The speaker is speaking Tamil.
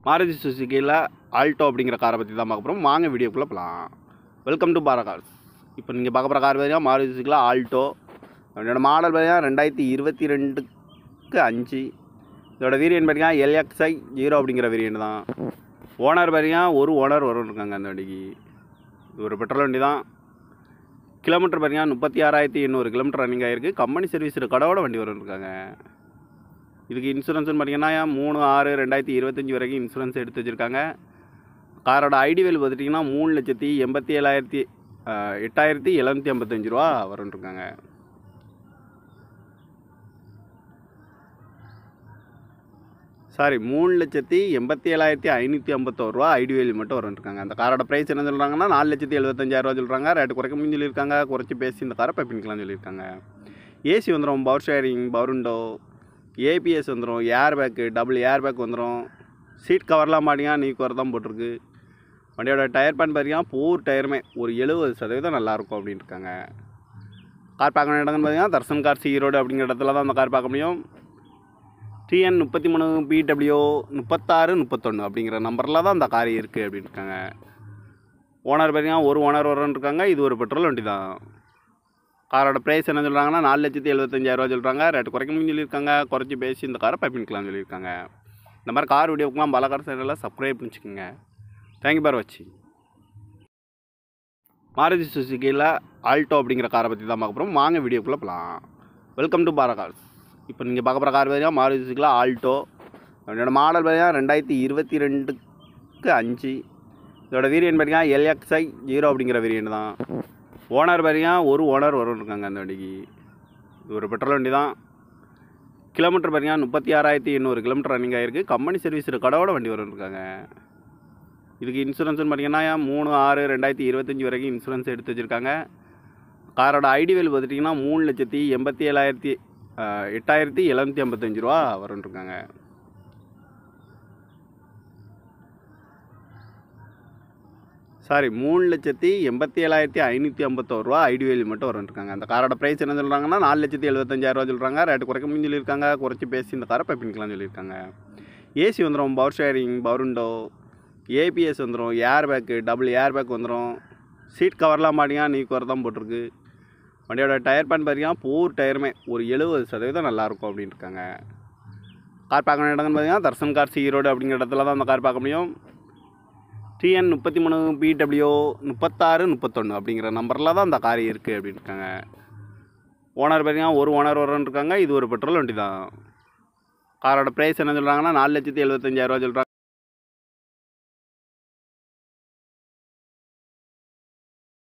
மாருதி சுசுக்கியில் ஆல்டோ அப்படிங்கிற காரை பற்றி தான் பார்க்க போகிறோம் வாங்க வீடியோக்குள்ளே போகலாம் வெல்கம் டு பாரா கார்ஸ் இப்போ நீங்கள் பார்க்க போகிற கார் பார்த்தீங்கன்னா மாருதி சுசுக்கியில் ஆல்டோ அதோட மாடல் பார்த்தீங்கன்னா ரெண்டாயிரத்தி இருபத்தி ரெண்டுக்கு அஞ்சு இதோட வேரியன்ட் பார்த்தீங்கன்னா எல்எக்ஸ்ஐ ஜீரோ அப்படிங்கிற வேரியன்ட் தான் ஓனர் பார்த்தீங்கன்னா ஒரு ஓனர் வரும் இருக்காங்க அந்த வண்டிக்கு இது ஒரு பெட்ரோல் வண்டி தான் கிலோமீட்டர் பார்த்தீங்கன்னா முப்பத்தி ஆறாயிரத்தி எண்ணூறு கிலோமீட்டர் ரன்னிங் ஆகிருக்கு கம்பெனி சர்வீஸ் கடவோட வண்டி வரும் இருக்காங்க இதுக்கு இன்சூரன்ஸ்னு பார்த்தீங்கன்னா மூணு ஆறு ரெண்டாயிரத்தி இருபத்தஞ்சி வரைக்கும் இன்சூரன்ஸ் எடுத்து வச்சுருக்காங்க காரோட ஐடி வேல் பார்த்துட்டிங்கன்னா மூணு லட்சத்தி எண்பத்தி ஏழாயிரத்தி அஹ், எட்டாயிரத்தி எழுநூற்றி ஐம்பத்தஞ்சு ரூபா வரும்ன்ருக்காங்க சாரி மூணு லட்சத்தி எண்பத்தி ஏழாயிரத்தி ஐநூற்றி ஐம்பத்தோரு ரூபா ஐடி வேல்யூ மட்டும் வரும்ன்ருக்காங்க அந்த காரோட ப்ரைஸ் என்ன சொல்கிறாங்கன்னா நாலு லட்சத்தி எழுபத்தஞ்சாயிரரூவா சொல்கிறாங்க ரேட்டு குறைக்க முடியும் சொல்லியிருக்காங்க குறைச்சி பேசி இந்த காரை பைப்பின்கலாம் சொல்லியிருக்காங்க ஏசி வந்துடும் power steering power window ABS வந்துடும் air bag double air bag வந்துடும் சீட் கவர்லாம் மாட்டிங்க நீ கவர் தான் போட்டிருக்கு வண்டியோட டயர் பேன் பார்த்தீங்கன்னா பூர் டயருமே ஒரு எழுபது சதவீதம் நல்லாயிருக்கும் அப்படின்னு இருக்காங்க கார் பார்க்க இடம்னு பார்த்தீங்கன்னா தர்சன் கார்ஸ் ஈரோடு அப்படிங்கிற இடத்துல தான் அந்த கார் பார்க்க முடியும் டிஎன் முப்பத்தி மூணு பிடபிள்யூ முப்பத்தாறு முப்பத்தொன்று அப்படிங்கிற நம்பரில் தான் அந்த கார் இருக்குது அப்படின்னு இருக்காங்க ஓனர் பார்த்தீங்கன்னா ஒரு ஓனர் வரன்னு இருக்காங்க இது ஒரு பெட்ரோல் வண்டி தான் காரோட ப்ரைஸ் என்ன சொல்கிறாங்கன்னா நாலு லட்சத்தி எழுபத்தஞ்சாயிரரூவா சொல்கிறாங்க ரேட்டு குறைக்க முடியும் சொல்லியிருக்காங்க குறைச்சி பேசி இந்த காரை பைப்பின்கலாம் சொல்லியிருக்காங்க இந்த மாதிரி கார் வீடியோக்கெலாம் பல கார் சேனலில் சப்ஸ்கிரைப் பண்ணிச்சுக்கோங்க தேங்க்யூ பார் வச்சு மாருதி சுசுக்கியில் ஆல்டோ அப்படிங்கிற காரை பற்றி தான் பார்க்க போகிறோம் வாங்க வீடியோக்குள்ளே போகலாம் வெல்கம் டு பாரா கார்ஸ் இப்போ நீங்கள் பார்க்க போகிற கார் பார்த்தீங்கன்னா மாருதி சுசுக்கியில் ஆல்டோ அதோட மாடல் பார்த்தீங்கன்னா ரெண்டாயிரத்தி இருபத்தி ரெண்டுக்கு அஞ்சு இதோட வேரியன்ட் பார்த்தீங்கன்னா எல்எக்ஸ்ஐ ஜீரோ அப்படிங்கிற வேரியன்ட் தான் ஓனர் பார்த்தீங்கன்னா ஒரு ஓனர் வரும் இருக்காங்க அந்த வண்டிக்கு இது ஒரு பெட்ரோல் வண்டி தான் கிலோமீட்டர் பார்த்தீங்கன்னா முப்பத்தி ஆறாயிரத்தி எண்ணூறு கிலோமீட்டர் ரன்னிங் ஆகிருக்கு கம்பெனி சர்வீஸ் கடவோட வண்டி வரும் இருக்காங்க இதுக்கு இன்சூரன்ஸ்னு பார்த்தீங்கன்னா மூணு ஆறு ரெண்டாயிரத்தி இருபத்தஞ்சி வரைக்கும் இன்சூரன்ஸ் எடுத்து வச்சுருக்காங்க காரோட ஐடி வேல் பார்த்துட்டிங்கன்னா மூணு லட்சத்தி எண்பத்தி ஏழாயிரத்தி அஹ், எட்டாயிரத்தி எழுநூற்றி ஐம்பத்தஞ்சு ரூபா வரும்ன்ருக்காங்க சாரி மூணு லட்சத்தி எண்பத்தி ஏழாயிரத்தி ஐநூற்றி ஐம்பத்தோரு ரூபா ஐடி வேல்யூ மட்டும் வரும்ன்ருக்காங்க அந்த காரோட ப்ரைஸ் என்ன சொல்கிறாங்கன்னா நாலு லட்சத்தி எழுபத்தஞ்சாயிரரூவா சொல்கிறாங்க ரேட்டு குறைக்க முடியும் சொல்லியிருக்காங்க குறைச்சி பேசி இந்த காரை பைப்பின்கலாம் சொல்லியிருக்காங்க ஏசி வந்துடும் power steering power window ABS வந்துடும் air bag double air bag வந்துடும் சீட் கவர்லாம் மாட்டிங்க நீ கவர் தான் போட்டிருக்கு வண்டியோட டயர் பேன் பார்த்தீங்கன்னா பூர் டயருமே ஒரு எழுபது சதவீதம் நல்லாயிருக்கும் அப்படின்னு இருக்காங்க கார் பார்க்க இடம்னு பார்த்தீங்கன்னா தர்சன் கார்ஸ் ஈரோடு அப்படிங்கிற இடத்துல தான் அந்த கார் பார்க்க முடியும் டிஎன் முப்பத்தி மூணு பிடபிள்யூ முப்பத்தாறு முப்பத்தொன்று அப்படிங்கிற நம்பரில் தான் அந்த கார் இருக்குது அப்படின்னு இருக்காங்க ஓனர் பார்த்தீங்கன்னா ஒரு ஓனர் வரன்னு இருக்காங்க இது ஒரு பெட்ரோல் வண்டி தான் காரோட ப்ரைஸ் என்ன சொல்கிறாங்கன்னா நாலு லட்சத்தி எழுபத்தஞ்சாயிரரூவா சொல்கிறாங்க